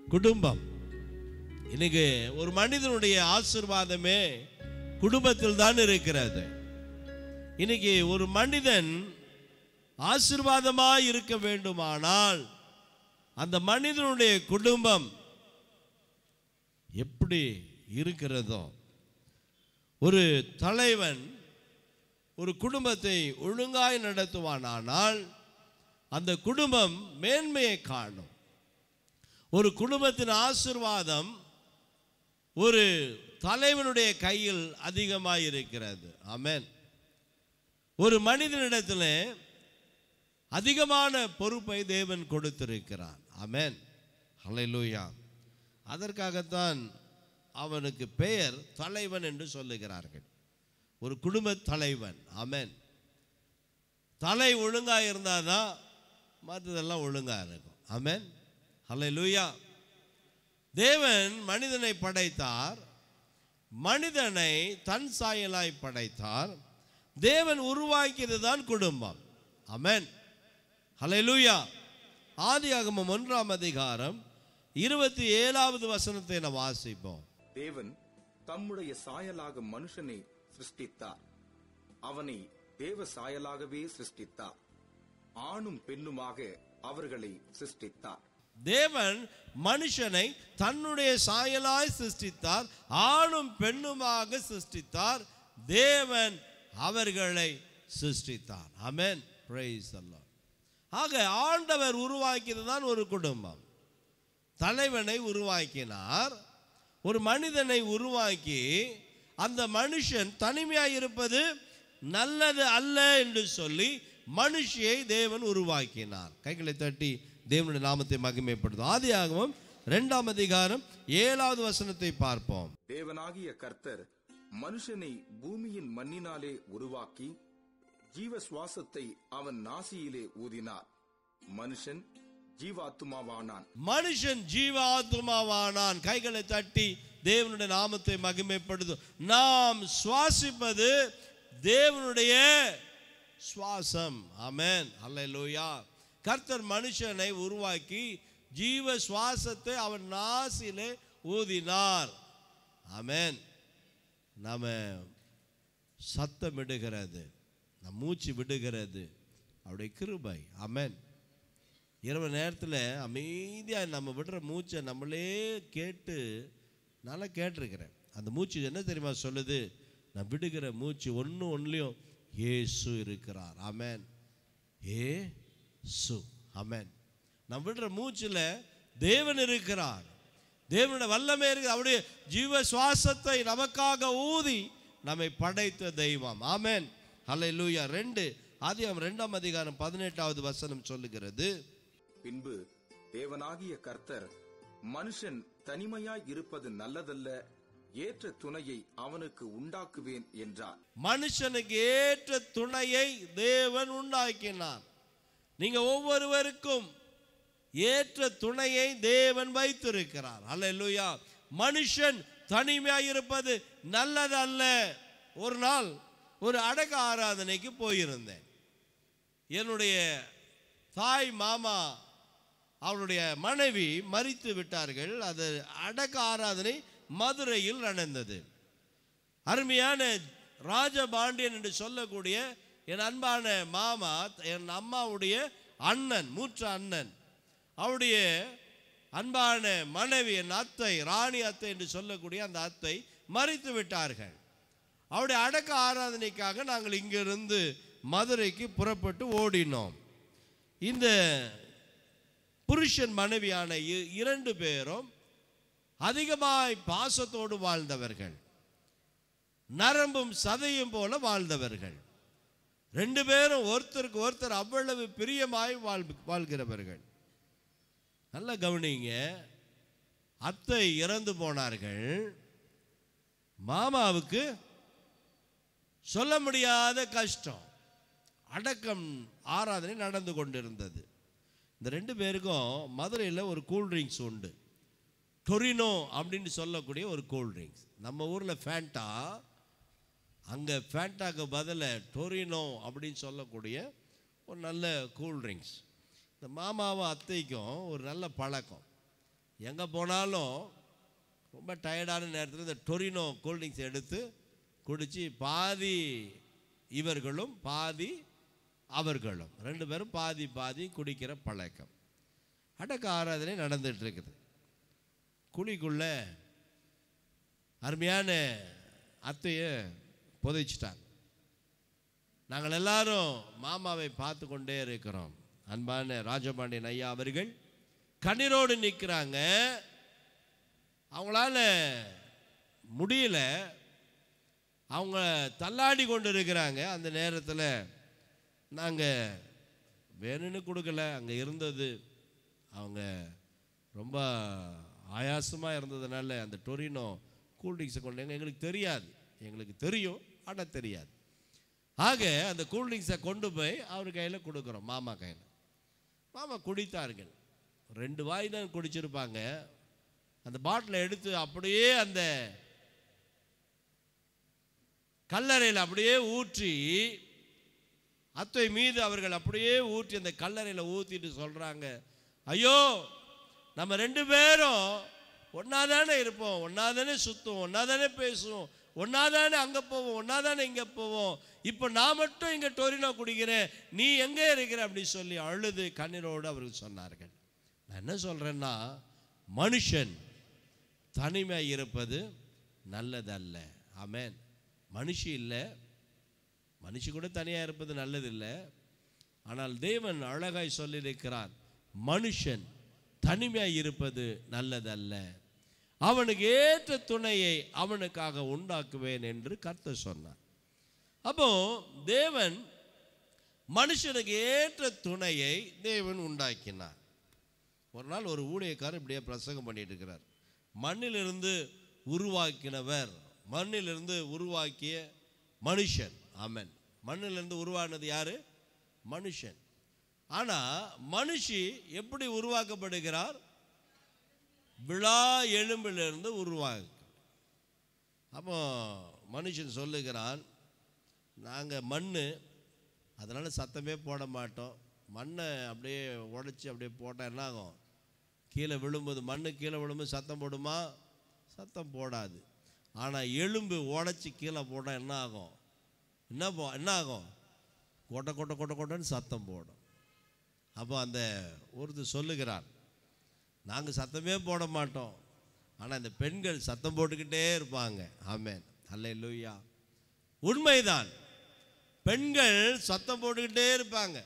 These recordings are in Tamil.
குடும்பம் இன்னைக்கு ஒரு மனிதனுடைய ஆசீர்வாதமே குடும்பத்தில் தான் இருக்கிறது இன்னைக்கு ஒரு மனிதன் ஆசீர்வாதமாய் இருக்க வேண்டுமானால் அந்த மனிதனுடைய குடும்பம் எப்படி இருக்கிறதோ ஒரு தலைவன் ஒரு குடும்பத்தை ஒழுங்காய் நடத்துவானானால் அந்த குடும்பம் மேன்மையை காணும் ஒரு குடும்பத்தின் ஆசிர்வாதம் ஒரு தலைவனுடைய கையில் அதிகமாக இருக்கிறது ஆமென் ஒரு மனிதனிடத்தில் அதிகமான பொறுப்பை தேவன் கொடுத்திருக்கிறான் ஆமென் ஹalleluya அதற்காகத்தான் அவனுக்கு பெயர் தலைவன் என்று சொல்லுகிறார்கள் ஒரு குடும்ப தலைவன் ஆமென் தலை ஒழுங்காக இருந்தால் தான் மற்றதெல்லாம் ஒழுங்காக இருக்கும் ஆமென் ஹalleluya தேவன் மனிதனை படைத்தார் மனிதனை தன் சாயலாய் படைத்தார் தேவன் உருவாக்கியது தான் குடும்பம் ஆமென் ஹalleluya ஆதியாகமம் ஒன்றாம் அதிகாரம் இருபத்தி ஏழாவது வசனத்தை நாம் வாசிப்போம் தேவன் தம்முடைய சாயலாக மனுஷனை சிருஷ்டித்தார் அவனை தேவ சாயலாகவே சிருஷ்டித்தார் ஆணும் பெண்ணுமாக அவர்களை சிருஷ்டித்தார் தேவன் மனுஷனை தன்னுடைய சாயலாய் சிருஷ்டித்தார் ஆணும் பெண்ணுமாக சிருஷ்டித்தார் தேவன் அவர்களை சிருஷ்டித்தார் ஆமென் பிரைஸ் அல்லாஹ் ஆக ஆண்டவர் உருவாக்கியது தான் ஒரு குடும்பம் தலைவனை உருவாக்கினார் ஒரு மனிதனை உருவாக்கி அந்த மனுஷன் தனிமையாக இருப்பது நல்லது அல்ல என்று சொல்லி மனுஷியை தேவன் உருவாக்கினார் கைகளை தட்டி தேவனுடைய நாமத்தை மகிமைப்படுத்தும் ஆதியாகமம் இரண்டாம் அதிகாரம் ஏழாவது வசனத்தை பார்ப்போம் தேவனாகிய கர்த்தர் மனுஷனை பூமியின் மண்ணினாலே உருவாக்கி ஜீவ சுவாசத்தை அவன் நாசியிலே ஊதினார் மனுஷன் ஜீவாத்துமாவானான் மனுஷன் ஜீவாத்மாவானான் கைகளை தட்டி தேவனுடைய நாமத்தை மகிமைப்படுத்தும் நாம் சுவாசிப்பது தேவனுடைய சுவாசம் ஆமென் அல்லேலூயா கர்த்தர் மனுஷனை உருவாக்கி ஜீவ சுவாசத்தை அவன் நாசிலே ஊதினார் ஆமென் நாம சத்தமிடுகிறது நம் மூச்சு விடுகிறது அவருடைய கிருபை ஆமென் இரவு நேரத்தில் அமைதியாக நம்ம விடுற மூச்சை நம்மளே கேட்டு நல்லா கேட்டிருக்கிறேன் அந்த மூச்சு என்ன தெரியுமா சொல்லுது நான் விடுகிற மூச்சு ஒன்று ஒன்றுலையும் ஏசு இருக்கிறார் ஆமென் ஏ சு ஆமென் நான் விடுற மூச்சில் தேவன் இருக்கிறார் தேவனுடைய வல்லமை இருக்கு அவருடைய ஜீவ சுவாசத்தை நமக்காக ஊதி நம்மை படைத்த தெய்வம் ஆமென் ஹalleluya ரெண்டு ஆதியாகமம் ரெண்டாம் அதிகாரம் பதினெட்டாவது வசனம் சொல்லுகிறது பின்பு தேவனாகிய கர்த்தர் மனுஷன் தனிமையாய் இருப்பது நல்லதல்ல ஏற்ற துணையை அவனுக்கு உண்டாக்குவேன் என்றார் மனுஷனுக்கு ஏற்ற துணையை தேவன் உண்டாக்கினார் நீங்க ஒவ்வொருவருக்கும் ஏற்ற துணையை தேவன் வைத்திருக்கிறார் அல்லேலூயா மனுஷன் தனிமையாக இருப்பது நல்லதல்ல ஒரு நாள் ஒரு அடக்க ஆராதனைக்கு போயிருந்தேன் என்னுடைய தாய் மாமா அவருடைய மனைவி மறித்து விட்டார்கள் அது அடக்க ஆராதனை மதுரையில் நடந்தது அருமையான ராஜபாண்டியன் என்று சொல்லக்கூடிய என் அன்பான மாமா என் அம்மாவுடைய அண்ணன் மூற்ற அண்ணன் அவருடைய அன்பான மனைவி என் அத்தை ராணி அத்தை என்று சொல்லக்கூடிய அந்த அத்தை மறித்து விட்டார்கள் அவருடைய அடக்க ஆராதனைக்காக நாங்கள் இங்கிருந்து மதுரைக்கு புறப்பட்டு ஓடினோம் இந்த புருஷன் மனைவியான இ- இரண்டு பேரும் அதிகமாய் பாசத்தோடு வாழ்ந்தவர்கள் நரம்பும் சதையும் போல வாழ்ந்தவர்கள் ரெண்டு பேரும் ஒருத்தருக்கு ஒருத்தர் அவ்வளவு பிரியமாய் வாழ் வாழ்கிறவர்கள் நல்லா கவனிங்க அத்தை இறந்து போனார்கள் மாமாவுக்கு சொல்ல முடியாத கஷ்டம் அடக்கம் ஆராதனை நடந்து கொண்டிருந்தது இந்த ரெண்டு பேருக்கும் மதுரையில் ஒரு கூல்ட்ரிங்க்ஸ் உண்டு டொரினோ அப்படின்னு சொல்லக்கூடிய ஒரு கூல்ட்ரிங்க்ஸ் நம்ம ஊரில் ஃபேண்டா அங்கே ஃபேண்டாக்கு பதிலாக டொரினோ அப்படின்னு சொல்லக்கூடிய ஒரு நல்ல கூல்ட்ரிங்க்ஸ் இந்த மாமாவும் அத்தைக்கும் ஒரு நல்ல பழக்கம் எங்கே போனாலும் ரொம்ப டயர்டான நேரத்தில் இந்த டொரினோ கூல்ட்ரிங்க்ஸ் எடுத்து குடித்து பாதி இவர்களும் பாதி அவர்களும் ரெண்டு பேரும் பாதி பாதி குடிக்கிற பழக்கம் அடக்க ஆராதனை நடந்துட்டு இருக்குது குழிக்குள்ள அருமையான அத்தையை புதைச்சிட்டாங்க நாங்கள் எல்லாரும் மாமாவை பார்த்து கொண்டே இருக்கிறோம் அன்பான ராஜபாண்டியன் ஐயா அவர்கள் கண்ணீரோடு நிற்கிறாங்க அவங்களால முடியல அவங்க தள்ளாடி கொண்டு இருக்கிறாங்க அந்த நேரத்தில் நாங்கள் வேணும்னு கொடுக்கல அங்கே இருந்தது அவங்க ரொம்ப ஆயாசமாக இருந்ததுனால அந்த டொரினோ கூல்ட்ரிங்க்ஸை கொண்டு எங்க- எங்களுக்கு தெரியாது எங்களுக்கு தெரியும் ஆனால் தெரியாது ஆக அந்த கூல்ட்ரிங்க்ஸை கொண்டு போய் அவர் கையில் கொடுக்குறோம் மாமா கையில் மாமா குடித்தார்கள் ரெண்டு வாய் தான் குடிச்சிருப்பாங்க அந்த பாட்டிலை எடுத்து அப்படியே அந்த கல்லறையில் அப்படியே ஊற்றி அத்தை மீது அவர்கள் அப்படியே ஊற்றி அந்த கல்லறையில் ஊற்றிட்டு சொல்கிறாங்க ஐயோ நம்ம ரெண்டு பேரும் ஒன்றா தானே இருப்போம் ஒன்றா தானே சுற்றுவோம் ஒன்றா தானே பேசுவோம் ஒன்றா தானே அங்கே போவோம் ஒன்றா தானே இங்கே போவோம் இப்போ நான் மட்டும் இங்கே டொரினோ குடிக்கிறேன் நீ எங்கே இருக்கிற அப்படி சொல்லி அழுது கண்ணீரோடு அவர்கள் சொன்னார்கள் நான் என்ன சொல்கிறேன்னா மனுஷன் தனிமை இருப்பது நல்லதல்ல ஆமென் மனுஷி இல்லை மனுஷி கூட தனியாக இருப்பது நல்லதில்லை ஆனால் தேவன் அழகாய் சொல்லியிருக்கிறார் மனுஷன் தனிமையாக இருப்பது நல்லதல்ல அவனுக்கு ஏற்ற துணையை அவனுக்காக உண்டாக்குவேன் என்று கர்த்தர் சொன்னார் அப்போ தேவன் மனுஷனுக்கு ஏற்ற துணையை தேவன் உண்டாக்கினார் ஒரு நாள் ஒரு ஊழியக்காரர் இப்படியே பிரசங்கம் பண்ணிட்டு இருக்கிறார் மண்ணிலிருந்து உருவாக்கினவர் மண்ணிலிருந்து உருவாக்கிய மனுஷன் ஆமென் மண்ணிலிருந்து உருவானது யாரு மனுஷன் ஆனா மனுஷி எப்படி உருவாக்கப்படுகிறார் விழா எலும்பிலிருந்து உருவாக்கு அப்போ மனுஷன் சொல்லுகிறான் நாங்கள் மண் அதனால் சத்தமே போட மாட்டோம் மண்ணை அப்படியே உடைச்சி அப்படியே போட்டால் என்ன ஆகும் கீழே விழும்போது மண்ணு கீழே விழும்போது சத்தம் போடுமா சத்தம் போடாது ஆனால் எலும்பு உடைச்சி கீழே போட்டால் என்ன ஆகும் என்ன போ என்ன ஆகும் கொட்டை கொட்டை கொட்டை கொட்டைன்னு சத்தம் போடும் அப்போ அந்த ஒருத்தர் சொல்லுகிறார் நாங்கள் சத்தமே போட மாட்டோம் ஆனால் இந்த பெண்கள் சத்தம் போட்டுக்கிட்டே இருப்பாங்க ஆமென் அல்ல உண்மைதான் பெண்கள் சத்தம் போட்டுக்கிட்டே இருப்பாங்க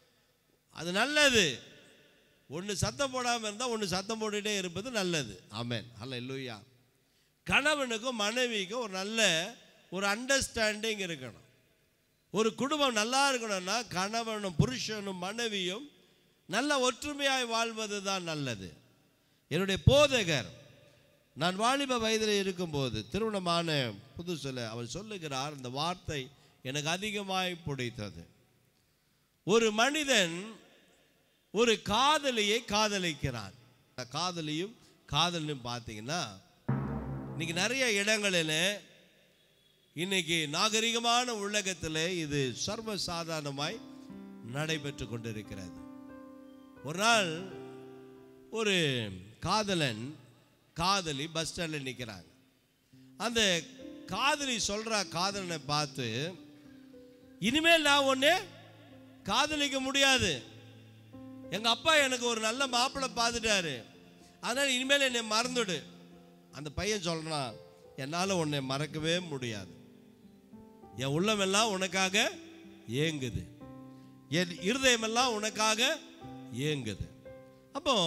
அது நல்லது ஒன்று சத்தம் போடாமல் இருந்தால் ஒன்று சத்தம் போட்டுக்கிட்டே இருப்பது நல்லது ஆமென் அல்ல இல்லையா கணவனுக்கும் மனைவிக்கும் ஒரு நல்ல ஒரு அண்டர்ஸ்டாண்டிங் இருக்கணும் ஒரு குடும்பம் நல்லா இருக்கணும்னா கணவனும் புருஷனும் மனைவியும் நல்ல ஒற்றுமையாய் வாழ்வது தான் நல்லது என்னுடைய போதகர் நான் வாலிப வயதில் இருக்கும்போது திருமணமான புதுசில் அவர் சொல்லுகிறார் இந்த வார்த்தை எனக்கு அதிகமாய் பிடித்தது ஒரு மனிதன் ஒரு காதலியை காதலிக்கிறான் இந்த காதலியும் காதலியும் பார்த்தீங்கன்னா இன்னைக்கு நிறைய இடங்களில் இன்னைக்கு நாகரிகமான உலகத்தில் இது சர்வசாதாரணமாய் நடைபெற்று கொண்டிருக்கிறது ஒரு நாள் ஒரு காதலன் காதலி பஸ் ஸ்டாண்டில் நிற்கிறாங்க அந்த காதலி சொல்கிற காதலனை பார்த்து இனிமேல் நான் ஒன்று காதலிக்க முடியாது எங்கள் அப்பா எனக்கு ஒரு நல்ல மாப்பிள்ளை பார்த்துட்டாரு அதனால் இனிமேல் என்னை மறந்துடு அந்த பையன் சொல்கிறான் என்னால் உன்னை மறக்கவே முடியாது என் உள்ளமெல்லாம் உனக்காக ஏங்குது என் இருதயமெல்லாம் உனக்காக ஏங்குது அப்போ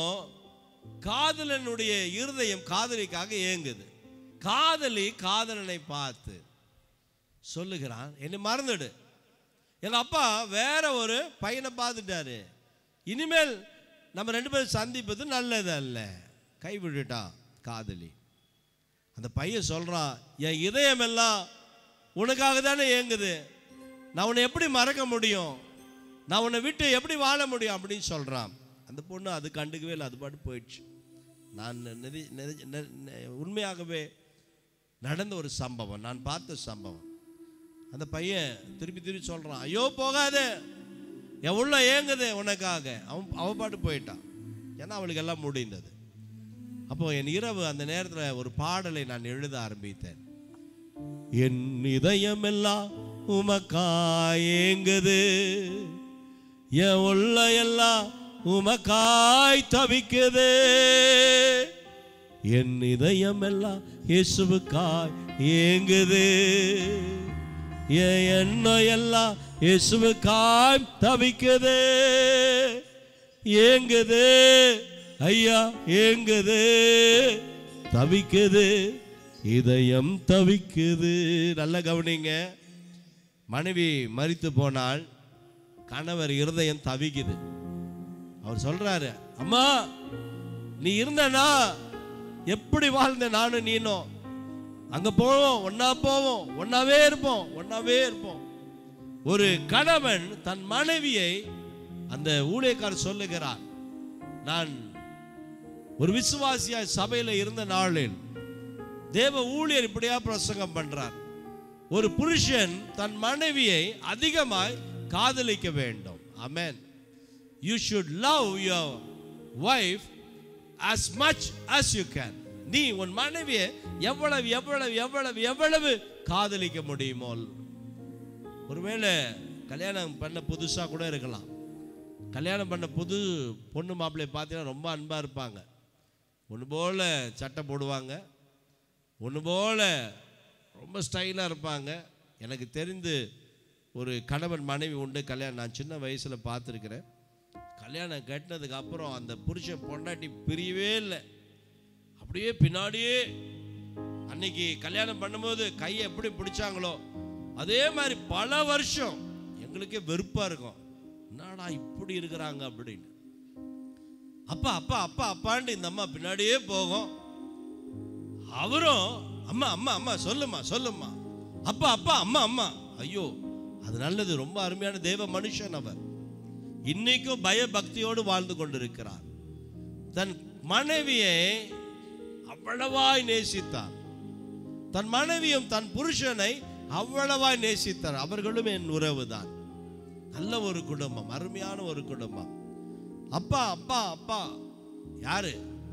காதலனுடைய இருதயம் காதலிக்காக ஏங்குது காதலி காதலனை பார்த்து சொல்லுகிறான் என்னை மறந்துடு எங்க அப்பா வேற ஒரு பையனை பார்த்துட்டாரு இனிமேல் நம்ம ரெண்டு பேரும் சந்திப்பது நல்லது அல்ல கைவிட்டுட்டான் காதலி அந்த பையன் சொல்றான் என் இதயம் எல்லாம் உனக்காக தானே ஏங்குது நான் உன்னை எப்படி மறக்க முடியும் நான் உன்னை விட்டு எப்படி வாழ முடியும் அப்படின்னு சொல்றான் அந்த பொண்ணு அது கண்டுக்கவே இல்லை அது பாட்டு போயிடுச்சு நான் நெறி நெறி- நெ- நெ- உண்மையாகவே நடந்த ஒரு சம்பவம் நான் பார்த்த சம்பவம் அந்த பையன் திருப்பி திருப்பி சொல்றான் ஐயோ போகாத என் உள்ள ஏங்குது உனக்காக அவன் அவன் பாட்டு போயிட்டான் ஏன்னா அவளுக்கு எல்லாம் முடிந்தது அப்போ என் இரவு அந்த நேரத்தில் ஒரு பாடலை நான் எழுத ஆரம்பித்தேன் என் இதயமெல்லாம் உமக்காய் ஏங்குது என் உள்ள எல்லாம் உமக்காய் தவிக்குது என் இதயமெல்லாம் இயேசுவுக்காய் ஏங்குது என் எண்ணம் எல்லாம் இயேசுவுக்காய் தவிக்குது ஏங்குது ஐயா ஏங்குது தவிக்குது இதயம் தவிக்குது நல்ல கவனிங்க மனைவி மரித்து போனால் கணவர் இருதயம் தவிக்குது அவர் சொல்றாரு அம்மா நீ இருந்தனா எப்படி வாழ்ந்த நானும் நீனும் அங்க போவோம் ஒன்னா போவோம் ஒன்னாவே இருப்போம் ஒன்னாவே இருப்போம் ஒரு கணவன் தன் மனைவியை அந்த ஊழியக்காரர் சொல்லுகிறார் நான் ஒரு விசுவாசியாய் சபையில இருந்த நாளில் தேவ ஊழியர் இப்படியா பிரசங்கம் பண்றார் ஒரு புருஷன் தன் மனைவியை அதிகமாய் காதலிக்க வேண்டும் amen you should love your wife as much as you can நீ உன் மனைவியை எவ்வளவு எவ்வளவு எவ்வளவு எவ்வளவு காதலிக்க முடியுமோ ஒருவேளை கல்யாணம் பண்ண புதுசா கூட இருக்கலாம் கல்யாணம் பண்ண புது பொண்ணு மாப்பிள்ளையை பார்த்தீங்கன்னா ரொம்ப அன்பாக இருப்பாங்க ஒன்று போல் சட்டை போடுவாங்க ஒன்று போல் ரொம்ப ஸ்டைலாக இருப்பாங்க எனக்கு தெரிந்து ஒரு கணவன் மனைவி உண்டு கல்யாணம் நான் சின்ன வயசில் பார்த்துருக்கிறேன் கல்யாணம் கட்டினதுக்கு அப்புறம் அந்த புருஷன் பொண்டாட்டி பிரியவே இல்லை அப்படியே பின்னாடியே அன்னைக்கு கல்யாணம் பண்ணும்போது கையை எப்படி பிடிச்சாங்களோ அதே மாதிரி பல வருஷம் எங்களுக்கே வெறுப்பாக இருக்கும் என்னடா இப்படி இருக்கிறாங்க அப்படின்னு அப்பா அப்பா அப்பா அப்பான்ட்டு இந்த அம்மா பின்னாடியே போகும் அவரும் அம்மா அம்மா அம்மா சொல்லுமா சொல்லுமா அப்பா அப்பா அம்மா அம்மா ஐயோ அது நல்லது ரொம்ப அருமையான தேவ மனுஷன் அவர் இன்னைக்கும் பயபக்தியோடு வாழ்ந்து கொண்டிருக்கிறார் தன் மனைவியை அவ்வளவாய் நேசித்தார் தன் மனைவியும் தன் புருஷனை அவ்வளவாய் நேசித்தார் அவர்களும் என் உறவுதான் நல்ல ஒரு குடும்பம் அருமையான ஒரு குடும்பம் அப்பா அப்பா அப்பா யாரு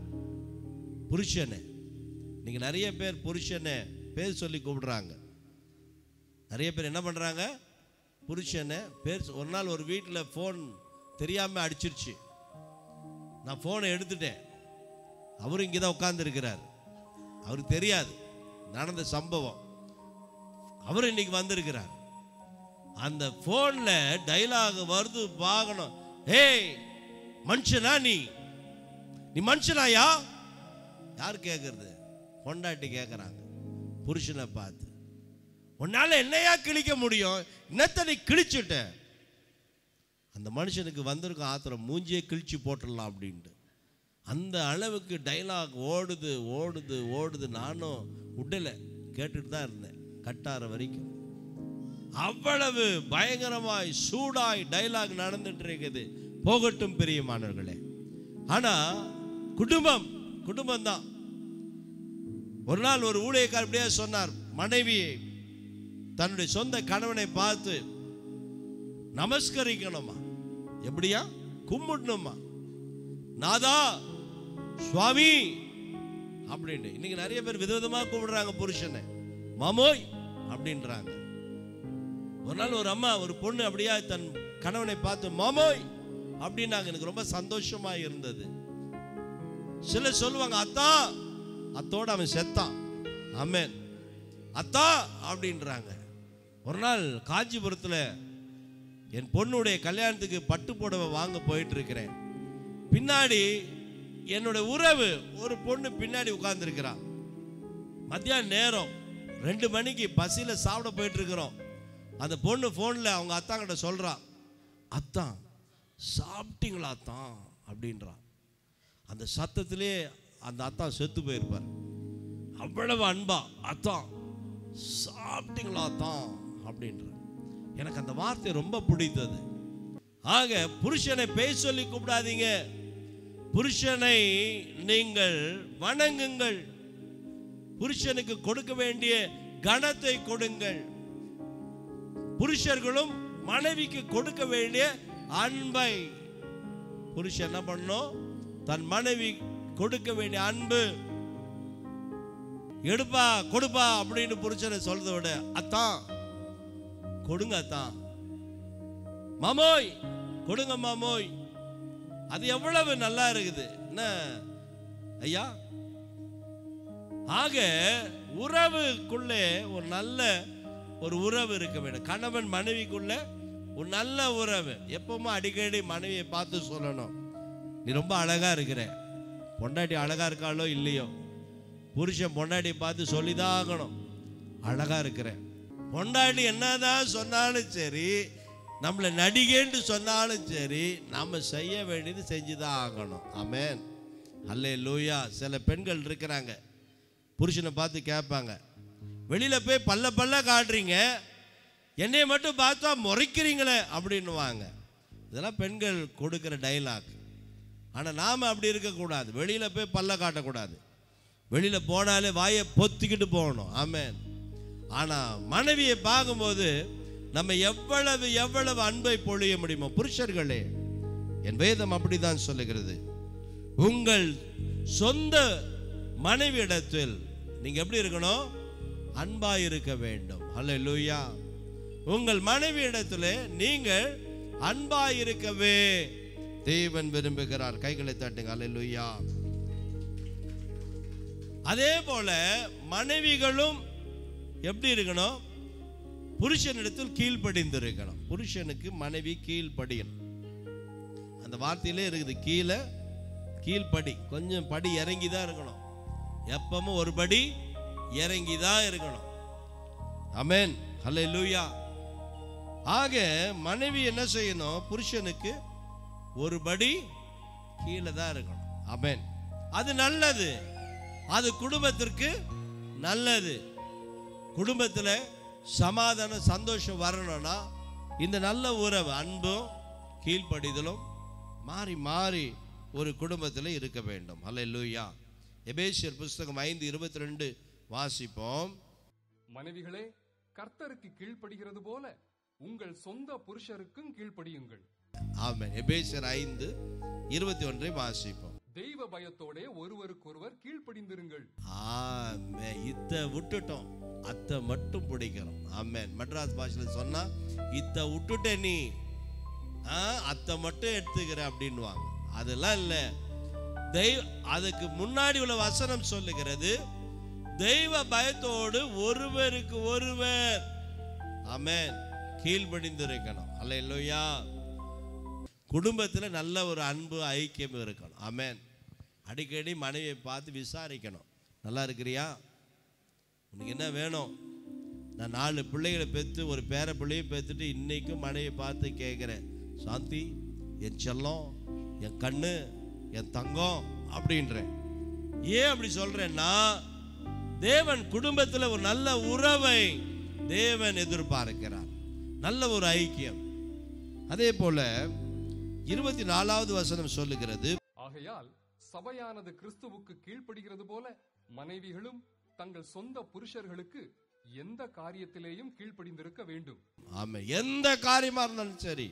புருஷனே நீங்க நிறைய பேர் புருஷனை பேர் சொல்லி கூப்பிடுறாங்க நிறைய பேர் என்ன பண்றாங்க புருஷனை பேர் சொ- ஒரு நாள் ஒரு வீட்டில் ஃபோன் தெரியாம அடிச்சிருச்சு நான் ஃபோனை எடுத்துட்டேன் அவரும் இங்கே தான் உட்காந்துருக்கிறார் அவருக்கு தெரியாது நடந்த சம்பவம் அவர் இன்னைக்கு வந்திருக்கிறார் அந்த ஃபோன்ல டைலாக் வருது பார்க்கணும் ஏய் மனுஷனா நீ நீ மனுஷனாயா யார் கேட்கறது பொண்டாட்டி கேட்குறாங்க புருஷனை பார்த்து உன்னால என்னையா கிழிக்க முடியும் என்னத்தை நீ கிழிச்சுட்ட அந்த மனுஷனுக்கு வந்திருக்கும் ஆத்திரம் மூஞ்சியே கிழிச்சு போட்டுடலாம் அப்படின்ட்டு அந்த அளவுக்கு டைலாக் ஓடுது ஓடுது ஓடுது நானும் விடலை கேட்டுட்டு தான் இருந்தேன் கட்டார வரைக்கும் அவ்வளவு பயங்கரமாய் சூடாய் டைலாக் நடந்துட்டு இருக்குது போகட்டும் பிரியமானவர்களே ஆனா குடும்பம் குடும்பம் தான் ஒரு நாள் ஒரு ஊழியக்கார் இப்படியே சொன்னார் மனைவியை தன்னுடைய சொந்த கணவனை பார்த்து நமஸ்கரிக்கணுமா எப்படியா கும்பிடணுமா நாதா சுவாமி அப்படின்னு இன்னைக்கு நிறைய பேர் விதவிதமா கூப்பிடுறாங்க புருஷனை மாமோய் அப்படின்றாங்க ஒரு நாள் ஒரு அம்மா ஒரு பொண்ணு அப்படியா தன் கணவனை பார்த்து மாமோய் அப்படின்னாங்க எனக்கு ரொம்ப சந்தோஷமா இருந்தது சிலர் சொல்லுவாங்க அத்தா அத்தோட அவன் செத்தான் ஆமென் அத்தா அப்படின்றாங்க ஒரு நாள் காஞ்சிபுரத்தில் என் பொண்ணுடைய கல்யாணத்துக்கு பட்டு புடவை வாங்க போயிட்டு இருக்கிறேன் பின்னாடி என்னோட உறவு ஒரு பொண்ணு பின்னாடி உட்கார்ந்துருக்கிறான் மத்தியான நேரம் ரெண்டு மணிக்கு பசியில் சாப்பிட போயிட்டு இருக்கிறோம் அந்த பொண்ணு ஃபோனில் அவங்க அத்தாங்கிட்ட சொல்கிறான் அத்தான் சாப்பிட்டீங்களா அத்தான் அப்படின்றான் அந்த சத்தத்திலே அந்த அத்தான் செத்து போயிருப்பார் அவ்வளவு அன்பா அத்தான் சாப்பிட்டீங்களா அத்தான் அப்படின்ற எனக்கு அந்த வார்த்தை ரொம்ப பிடித்தது ஆக புருஷனை பேய் சொல்லி கூப்பிடாதீங்க புருஷனை நீங்கள் வணங்குங்கள் புருஷனுக்கு கொடுக்க வேண்டிய கனத்தை கொடுங்கள் புருஷர்களும் மனைவிக்கு கொடுக்க வேண்டிய அன்பை புருஷன் என்ன பண்ணும் தன் மனைவி கொடுக்க வேண்டிய அன்பு எடுப்பா கொடுப்பா அப்படின்னு புருஷனை சொல்றதை விட அத்தான் கொடுங்க அத்தான் மாமோய் கொடுங்க மாமோய் அது எவ்வளவு நல்லா இருக்குது என்ன ஐயா ஆக உறவுக்குள்ளே ஒரு நல்ல ஒரு உறவு இருக்க வேண்டும் கணவன் மனைவிக்குள்ள ஒரு நல்ல உறவு எப்பவுமே அடிக்கடி மனைவியை பார்த்து சொல்லணும் நீ ரொம்ப அழகா இருக்கிற பொண்டாட்டி அழகா இருக்காளோ இல்லையோ புருஷன் பொண்டாட்டியை பார்த்து சொல்லிதான் ஆகணும் அழகா இருக்கிற பொண்டாட்டி என்னதான் சொன்னாலும் சரி நம்மளை நடிகைன்னு சொன்னாலும் சரி நம்ம செய்ய வேண்டியது செஞ்சுதான் ஆகணும் ஆமென் அல்லே லூயா சில பெண்கள் இருக்கிறாங்க புருஷனை பார்த்து கேட்பாங்க வெளியில போய் பல்ல பல்ல காட்டுறீங்க என்னைய மட்டும் பார்த்தா முறைக்கிறீங்களே அப்படின்னுவாங்க இதெல்லாம் பெண்கள் கொடுக்குற டைலாக் ஆனால் நாம் அப்படி இருக்கக்கூடாது வெளியில் போய் பல்ல காட்டக்கூடாது வெளியில் போனாலே வாயை பொத்திக்கிட்டு போகணும் ஆமென் ஆனால் மனைவியை பார்க்கும்போது நம்ம எவ்வளவு எவ்வளவு அன்பை பொழிய முடியுமோ புருஷர்களே என் வேதம் அப்படிதான் சொல்லுகிறது உங்கள் சொந்த மனைவியிடத்தில் நீங்க எப்படி இருக்கணும் அன்பா இருக்க வேண்டும் அல்ல உங்கள் மனைவியிடத்தில் நீங்கள் அன்பா இருக்கவே தேவன் விரும்புகிறார் கைகளை தட்டுங்க அல்லேலூயா அதே போல மனைவிகளும் எப்படி இருக்கணும் புருஷனிடத்தில் கீழ்ப்படிந்து இருக்கணும் புருஷனுக்கு மனைவி கீழ்ப்படியணும் அந்த வார்த்தையிலே இருக்குது கீழே கீழ்ப்படி கொஞ்சம் படி இறங்கி தான் இருக்கணும் எப்பவும் ஒரு படி இறங்கி தான் இருக்கணும் அமேன் ஹலே லூயா ஆக மனைவி என்ன செய்யணும் புருஷனுக்கு ஒரு படி கீழே தான் இருக்கணும் அமேன் அது நல்லது அது குடும்பத்திற்கு நல்லது குடும்பத்தில் சமாதானம் சந்தோஷம் வரணும்னா இந்த நல்ல உறவு அன்பும் கீழ்ப்படிதலும் மாறி மாறி ஒரு குடும்பத்தில் இருக்க வேண்டும் அல்ல லூயா எபேசியர் புஸ்தகம் ஐந்து இருபத்தி ரெண்டு வாசிப்போம் மனைவிகளே கர்த்தருக்கு கீழ்ப்படுகிறது போல உங்கள் சொந்த புருஷருக்கும் கீழ்ப்படியுங்கள் ஆமென் எபேசியர் ஐந்து இருபத்தி ஒன்றை வாசிப்போம் தெய்வ பயத்தோடே ஒருவருக்கொருவர் கீழ்ப்படிந்திருங்கள் ஆமே இத்த விட்டுட்டோம் அத்தை மட்டும் பிடிக்கிறோம் ஆமென் மெட்ராஸ் பாஷையில சொன்னா இத்த விட்டுட்ட நீ ஆ, அத்தை மட்டும் எடுத்துக்கிற அப்படின்வாங்க அதெல்லாம் இல்லை தெய்வ அதுக்கு முன்னாடி உள்ள வசனம் சொல்லுகிறது தெய்வ பயத்தோடு ஒருவருக்கு ஒருவர் ஆமென் கீழ்ப்படிந்திருக்கணும் அல்ல இல்லையா குடும்பத்தில் நல்ல ஒரு அன்பு ஐக்கியம் இருக்கணும் ஆமென் அடிக்கடி மனைவியை பார்த்து விசாரிக்கணும் நல்லா இருக்கிறியா உனக்கு என்ன வேணும் நான் நாலு பிள்ளைகளை பெற்று ஒரு பேர பிள்ளையும் பெற்றுட்டு இன்னைக்கும் மனைவியை பார்த்து கேட்குறேன் சாந்தி என் செல்லம் என் கண்ணு என் தங்கம் அப்படின்றேன் ஏன் அப்படி சொல்றேன்னா தேவன் குடும்பத்தில் ஒரு நல்ல உறவை தேவன் எதிர்பார்க்கிறார் நல்ல ஒரு ஐக்கியம் அதே போல இருபத்தி நாலாவது வசனம் சொல்லுகிறது ஆகையால் சபையானது கிறிஸ்துவுக்கு கீழ்ப்படுகிறது போல மனைவிகளும் தங்கள் சொந்த புருஷர்களுக்கு எந்த காரியத்திலேயும் கீழ்ப்படிந்திருக்க வேண்டும் ஆமா எந்த காரியமா இருந்தாலும் சரி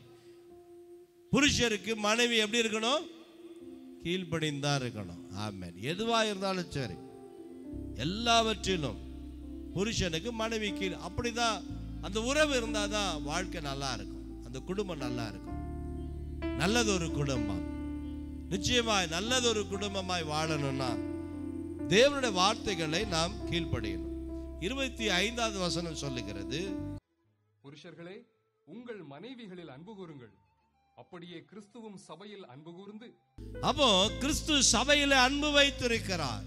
புருஷருக்கு மனைவி எப்படி இருக்கணும் கீழ்ப்படிந்தா இருக்கணும் ஆமென் எதுவா இருந்தாலும் சரி எல்லாவற்றிலும் புருஷனுக்கு மனைவி கீழ் அப்படிதான் அந்த உறவு இருந்தாதான் வாழ்க்கை நல்லா இருக்கும் அந்த குடும்பம் நல்லா இருக்கும் நல்லதொரு குடும்பம் நிச்சயமாய் நல்லதொரு குடும்பமாய் வாழணும்னா தேவனுடைய வார்த்தைகளை நாம் கீழ்ப்படியணும் இருபத்தி ஐந்தாவது வசனம் சொல்லுகிறது புருஷர்களே உங்கள் மனைவிகளில் அன்பு கூறுங்கள் அப்படியே கிறிஸ்துவும் சபையில் அன்பு கூர்ந்து அப்போ கிறிஸ்து சபையில அன்பு வைத்திருக்கிறார்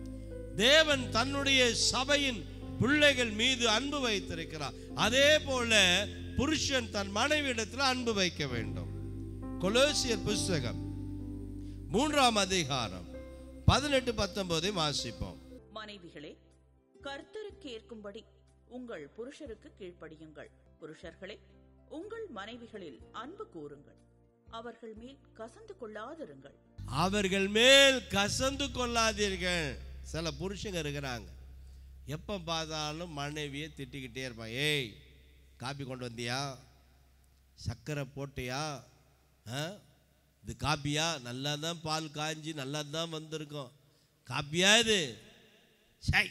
தேவன் தன்னுடைய சபையின் பிள்ளைகள் மீது அன்பு வைத்திருக்கிறார் அதே போல புருஷன் தன் மனைவியிடத்தில் அன்பு வைக்க வேண்டும் கொலோசியர் புஸ்தகம் மூன்றாம் அதிகாரம் பதினெட்டு பத்தொன்பதை வாசிப்போம் மனைவிகளே கர்த்தருக்கு ஏற்கும்படி உங்கள் புருஷருக்கு கீழ்ப்படியுங்கள் புருஷர்களே உங்கள் மனைவிகளில் அன்பு கூறுங்கள் அவர்கள் மேல் கசந்து கொள்ளாதிருங்கள் அவர்கள் மேல் கசந்து கொள்ளாதீர்கள் சில புருஷங்க இருக்கிறாங்க எப்போ பார்த்தாலும் மனைவியை திட்டிக்கிட்டே இருப்பான் ஏய் காப்பி கொண்டு வந்தியா சர்க்கரை போட்டியா ஆ? இது காப்பியா நல்லா தான் பால் காஞ்சி நல்லா தான் வந்திருக்கும் காப்பியா இது சை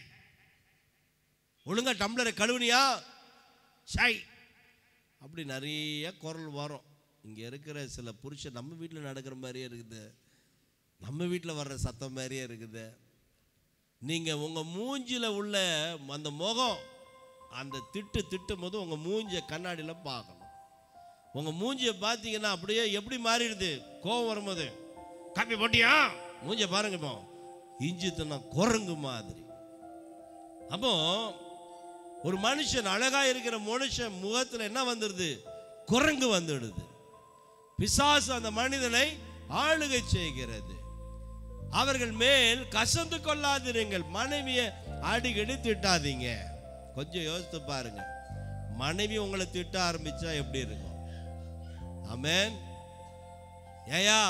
ஒழுங்கா டம்ளரை கழுவுனியா சை அப்படி நிறைய குரல் வரும் இங்கே இருக்கிற சில புருஷன் நம்ம வீட்டில் நடக்கிற மாதிரியே இருக்குது நம்ம வீட்டில் வர்ற சத்தம் மாதிரியே இருக்குது நீங்கள் உங்கள் மூஞ்சியில் உள்ள அந்த முகம் அந்த திட்டு திட்டும் போது உங்கள் மூஞ்சியை கண்ணாடியில் பார்க்கணும் உங்கள் மூஞ்சியை பார்த்தீங்கன்னா அப்படியே எப்படி மாறிடுது கோவம் வரும்போது காப்பி போட்டியா மூஞ்சியை பாருங்க இப்போ இஞ்சி தின்னா குரங்கு மாதிரி அப்போ ஒரு மனுஷன் அழகா இருக்கிற மனுஷன் முகத்துல என்ன வந்துடுது குரங்கு வந்துடுது பிசாசு அந்த மனிதனை ஆளுகை செய்கிறது அவர்கள் மேல் கசந்து கொள்ளாதிருங்கள் மனைவியை அடிக்கடி திட்டாதீங்க கொஞ்சம் யோசித்து பாருங்க மனைவி உங்களை திட்ட ஆரம்பிச்சா எப்படி இருக்கும் ஆமென் ஏயா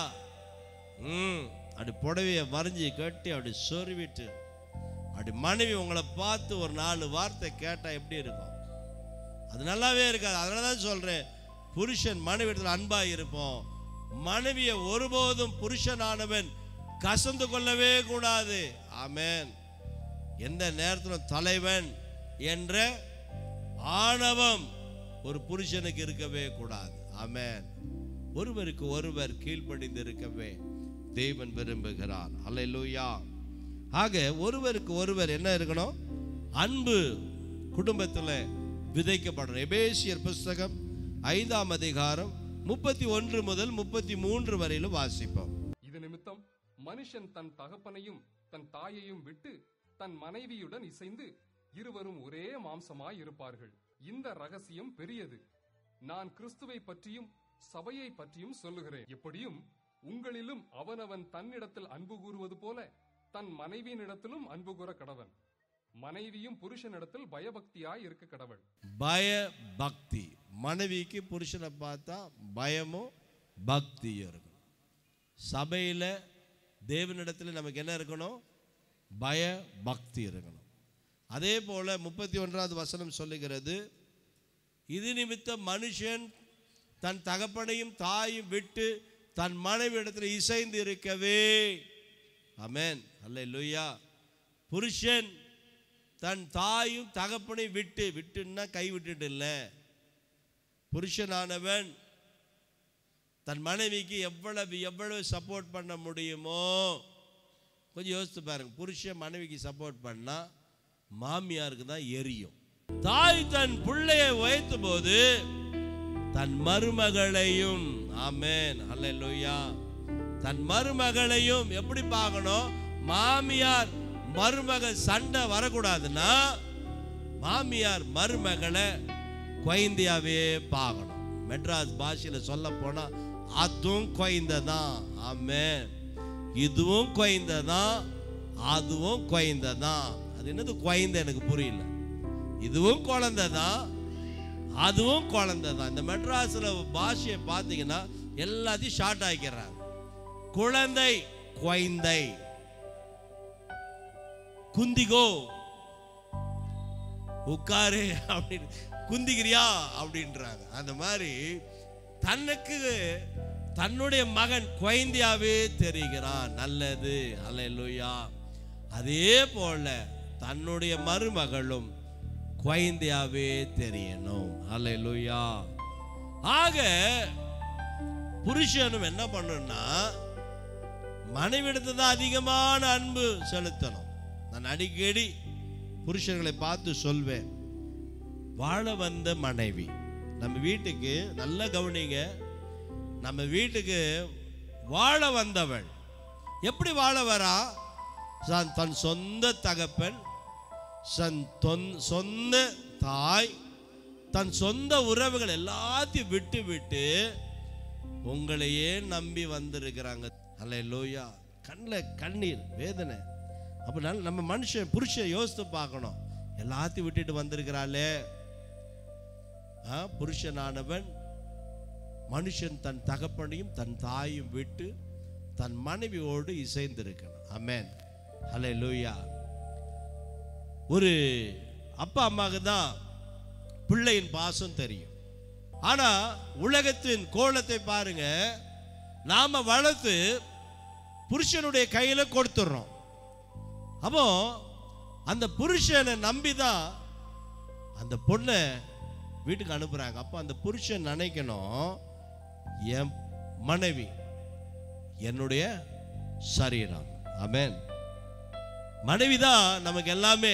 ம் அப்படி புடவைய வரைஞ்சி கட்டி அப்படி சொருவிட்டு அப்படி மனைவி உங்களை பார்த்து ஒரு நாலு வார்த்தை கேட்டால் எப்படி இருக்கும் அது நல்லாவே இருக்காது அதனால தான் சொல்கிறேன் புருஷன் மனைவிடத்தில் அன்பாக இருப்போம் மனைவியை ஒருபோதும் புருஷனானவன் கசந்து கொள்ளவே கூடாது ஆமென் எந்த நேரத்திலும் தலைவன் என்ற ஆணவம் ஒரு புருஷனுக்கு இருக்கவே கூடாது ஆமென் ஒருவருக்கு ஒருவர் கீழ்ப்படிந்து இருக்கவே தேவன் விரும்புகிறார் அல்லேலூயா ஆக ஒருவருக்கு ஒருவர் என்ன இருக்கணும் அன்பு குடும்பத்தில் விதைக்கப்படணும் எபேசியர் புஸ்தகம் ஐந்தாம் அதிகாரம் முப்பத்தி ஒன்று முதல் முப்பத்தி மூன்று வரையிலும் வாசிப்போம் இது நிமித்தம் மனுஷன் தன் தகப்பனையும் தன் தாயையும் விட்டு தன் மனைவியுடன் இசைந்து இருவரும் ஒரே மாம்சமாய் இருப்பார்கள் இந்த ரகசியம் பெரியது நான் கிறிஸ்துவை பற்றியும் சபையை பற்றியும் சொல்லுகிறேன் எப்படியும் உங்களிலும் அவனவன் தன்னிடத்தில் அன்பு கூறுவது போல தன் மனைவியினிடத்திலும் அன்பு கூற கடவன் மனைவியும் புருஷனிடத்தில் பயபக்தியாய் இருக்க கடவள் பய பக்தி மனைவிக்கு புருஷனை பார்த்தா பயமும் பக்தியும் இருக்கும் சபையில் தேவனிடத்தில் நமக்கு என்ன இருக்கணும் பய பக்தி இருக்கணும் அதே போல முப்பத்தி ஒன்றாவது வசனம் சொல்லுகிறது இது நிமித்தம் மனுஷன் தன் தகப்பனையும் தாயும் விட்டு தன் மனைவி இடத்துல இசைந்து இருக்கவே அமேன் அல்ல புருஷன் தன் தாயும் தகப்பனை விட்டு விட்டுன்னா கை விட்டுட்டு இல்லை புருஷனானவன் தன் மனைவிக்கு எவ்வளவு எவ்வளவு சப்போர்ட் பண்ண முடியுமோ கொஞ்சம் யோசித்து பாருங்க புருஷன் மனைவிக்கு சப்போர்ட் பண்ணா மாமியாருக்கு தான் எரியும் தாய் தன் பிள்ளையை உயர்த்த போது தன் மருமகளையும் ஆமென் அல்லேலூயா தன் மருமகளையும் எப்படி பார்க்கணும் மாமியார் மருமக சண்டை வரக்கூடாதுன்னா மாமியார் மருமகளை குழந்தையாவே பார்க்கணும் மெட்ராஸ் பாஷையில் சொல்ல போனா அதுவும் குழந்தை தான் ஆமென் இதுவும் குழந்தை தான் அதுவும் குழந்தை தான் அது என்னது குழந்தை எனக்கு புரியல இதுவும் குழந்தை தான் அதுவும் குழந்தை தான் இந்த மெட்ராஸில் பாஷையை பார்த்தீங்கன்னா எல்லாத்தையும் ஷார்ட் ஆக்கிடுறாங்க குழந்தை குழந்தை குந்திகோ உட்காரு அப்படின்னு குந்திக்கிறியா அப்படின்றாங்க அந்த மாதிரி தனக்கு தன்னுடைய மகன் குழந்தையாவே தெரிகிறான் நல்லது அல்லேலூயா அதே போல தன்னுடைய மருமகளும் குழந்தையாவே தெரியணும் அல்லேலூயா ஆக புருஷனும் என்ன பண்ணணும்னா மனைவிடத்தை தான் அதிகமான அன்பு செலுத்தணும் நான் அடிக்கடி புருஷர்களை பார்த்து சொல்வேன் வாழ வந்த மனைவி நம்ம வீட்டுக்கு நல்ல கவனிங்க நம்ம வீட்டுக்கு வாழ வந்தவள் எப்படி வாழ வரா சன் தன் சொந்த தகப்பன் சன் தொன் சொந்த தாய் தன் சொந்த உறவுகள் எல்லாத்தையும் விட்டு விட்டு உங்களையே நம்பி வந்திருக்கிறாங்க அல்ல லோயா கண்ணில் கண்ணீர் வேதனை அப்படினால நம்ம மனுஷன் புருஷன் யோசித்து பார்க்கணும் எல்லாத்தையும் விட்டுட்டு வந்திருக்கிறாளே ஆ, புருஷனானவன் மனுஷன் தன் தகப்பனையும் தன் தாயும் விட்டு தன் மனைவியோடு இசைந்திருக்கணும் அமேன் ஹலே லூயா ஒரு அப்பா அம்மாவுக்கு தான் பிள்ளையின் பாசம் தெரியும் ஆனா உலகத்தின் கோலத்தை பாருங்க நாம வளர்த்து புருஷனுடைய கையில கொடுத்துடுறோம் அப்போ அந்த புருஷனை நம்பி தான் அந்த பொண்ணை வீட்டுக்கு அனுப்புறாங்க அப்போ அந்த புருஷன் நினைக்கணும் என் மனைவி என்னுடைய சரீரம் ஆமென் மனைவி தான் நமக்கு எல்லாமே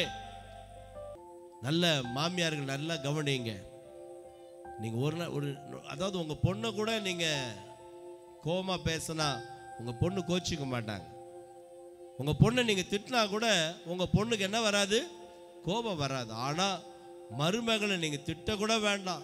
நல்ல மாமியார்கள் நல்லா கவனிங்க நீங்க ஒரு நாள் ஒரு அதாவது உங்க பொண்ணை கூட நீங்க கோமா பேசினா உங்க பொண்ணு கோச்சிக்க மாட்டாங்க உங்க பொண்ணை நீங்க திட்டினா கூட உங்க பொண்ணுக்கு என்ன வராது கோபம் வராது ஆனா மருமகளை நீங்க திட்ட கூட வேண்டாம்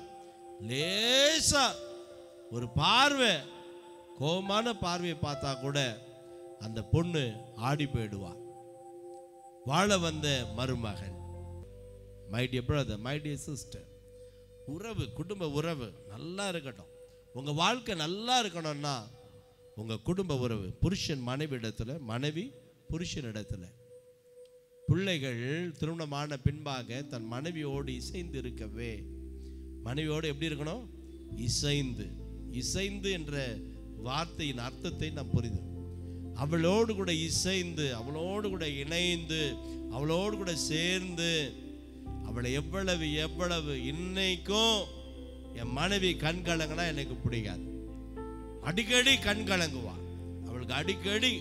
லேசா ஒரு பார்வை கோபமான பார்வையை பார்த்தா கூட அந்த பொண்ணு ஆடி போயிடுவா வாழ வந்த மருமகள் my dear brother my dear sister உறவு குடும்ப உறவு நல்லா இருக்கட்டும் உங்க வாழ்க்கை நல்லா இருக்கணும்னா உங்க குடும்ப உறவு புருஷன் மனைவி இடத்துல மனைவி புருஷன் இடத்துல பிள்ளைகள் திருமணமான பின்பாக தன் மனைவியோடு இசைந்து இருக்கவே மனைவியோடு எப்படி இருக்கணும் இசைந்து இசைந்து என்ற வார்த்தையின் அர்த்தத்தை நாம் புரிந்து அவளோடு கூட இசைந்து அவளோடு கூட இணைந்து அவளோடு கூட சேர்ந்து அவளை எவ்வளவு எவ்வளவு இன்னைக்கும் என் மனைவி கண் கலங்கினா எனக்கு பிடிக்காது அடிக்கடி கண் கலங்குவா அவளுக்கு அடிக்கடி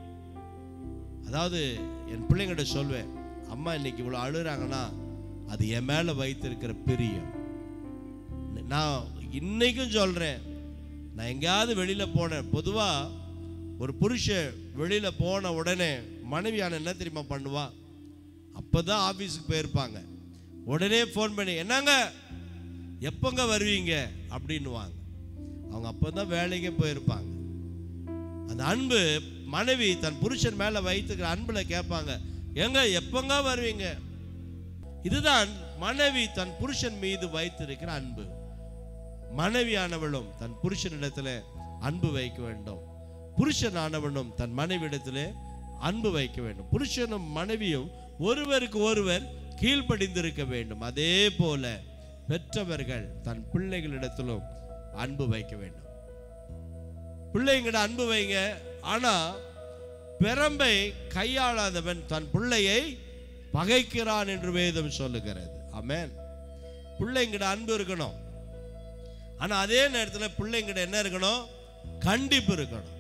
அதாவது என் பிள்ளைங்கிட்ட சொல்வேன் அம்மா இன்னைக்கு இவ்வளோ அழுறாங்கன்னா அது என் மேலே வைத்திருக்கிற பிரியம் நான் இன்னைக்கும் சொல்கிறேன் நான் எங்கேயாவது வெளியில் போனேன் பொதுவாக ஒரு புருஷன் வெளியில் போன உடனே மனைவியான என்ன தெரியுமா பண்ணுவா அப்போ தான் ஆஃபீஸுக்கு போயிருப்பாங்க உடனே ஃபோன் பண்ணி என்னங்க எப்போங்க வருவீங்க அப்படின்னுவாங்க அவங்க அப்போ தான் வேலைக்கே போயிருப்பாங்க அந்த அன்பு மனைவி தன் புருஷன் மேலே வைத்துக்கிற அன்பில் கேட்பாங்க எங்க எப்போங்க வருவீங்க இதுதான் மனைவி தன் புருஷன் மீது வைத்திருக்கிற அன்பு மனைவியானவளும் தன் புருஷனிடத்தில் அன்பு வைக்க வேண்டும் புருஷனானவனும் தன் மனைவியிடத்திலே அன்பு வைக்க வேண்டும் புருஷனும் மனைவியும் ஒருவருக்கு ஒருவர் கீழ்ப்படிந்திருக்க வேண்டும் அதே போல பெற்றவர்கள் தன் பிள்ளைகளிடத்திலும் அன்பு வைக்க வேண்டும் பிள்ளைங்கிட்ட அன்பு வைங்க ஆனா பெரம்பை கையாளாதவன் தன் பிள்ளையை பகைக்கிறான் என்று வேதம் சொல்லுகிறது ஆமென் பிள்ளைங்கிட்ட அன்பு இருக்கணும் ஆனா அதே நேரத்தில் பிள்ளைங்கிட்ட என்ன இருக்கணும் கண்டிப்பு இருக்கணும்